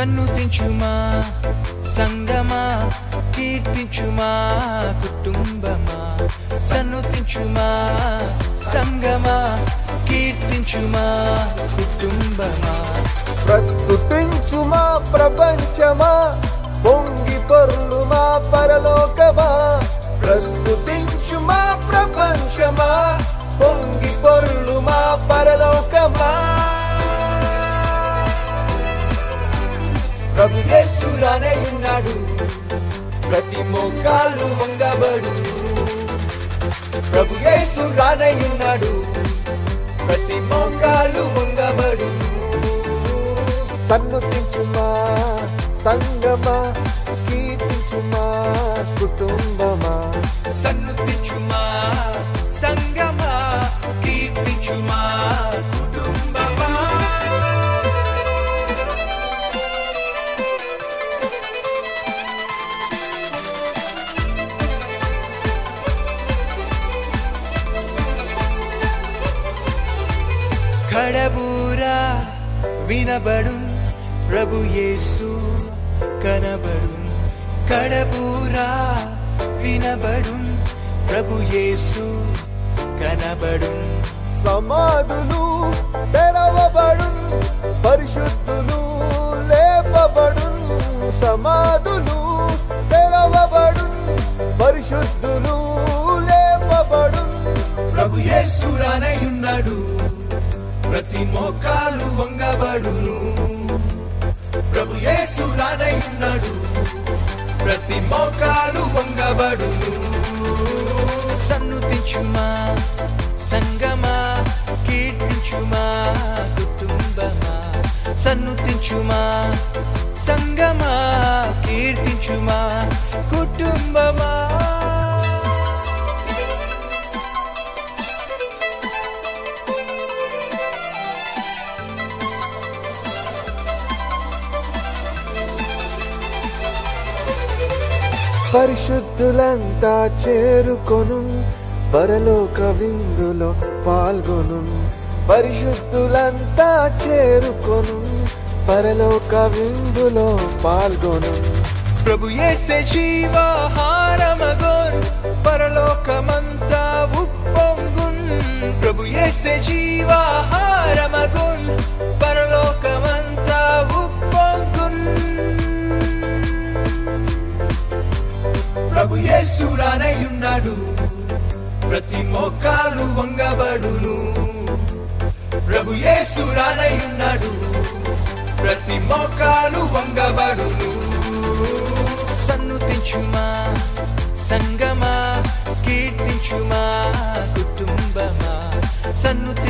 సన్నుతించుమా సంగమా కీర్తించుమా కుటుంబమా సన్నుతించుమా సంగమా కీర్తించుమా కుటుంబమా ప్రస్తుతించుమా ప్రపంచమా పొంగి పొర్లుమా పరలోకమా ప్రస్తుతించుమా ప్రపంచమా పొంగి పొర్లుమా పరలోకమా ప్రభు యేసు రానే ఉన్నాడు ప్రతి మోకాలు వంగబడు ప్రభు యేసు రానే ఉన్నాడు ప్రతి మోకాలు వంగబడు సన్నుతించుమా సంగమా కీర్తించుమా కుటుంబమా సన్నుతించుమా సంగమా కీర్తించుమా కుటుంబమా కడబూరా వినబడున్ ప్రభు యేసు కనబడున్ కడబూరా వినబడున్ ప్రభు యేసు కనబడున్ సమాధులు తెరవబడు పరిశుద్ధులు లేపబడు సమాధులు తెరవబడు పరిశుద్ధులు లేపబడు ప్రభు యేసు రానయ్యున్నాడు ప్రతి మోకాలు వంగబడును ప్రభు యేసు రానయ్యున్నాడు ప్రతి మోకాలు వంగబడును సన్నుతించుమా సంగమా కీర్తించుమా కుటుంబమా సన్నుతించుమా సంగమా కీర్తించుమా కుటుంబమా పరిశుద్ధులంతా చేరుకొను పరలోక విందులో పాల్గొను పరిశుద్ధులంతా చేరుకొను పరలోక విందులో పాల్గొను ప్రభు యేసే జీవాహారమగోన్ పరలోకమంతా ఉప్పొంగున్ ప్రభు యేసే జీవాహారమగోన్ పరలోకమంతా ఉప్పొంగున్ ప్రభు యేసు రానయ్యున్నాడు ప్రతి మోకాలు వంగబడును ప్రభు యేసు రానయ్యున్నాడు ప్రతి మోకాలు వంగబడును సన్నుతించుమా సంగమా కీర్తించుమా కుటుంబమా సన్ను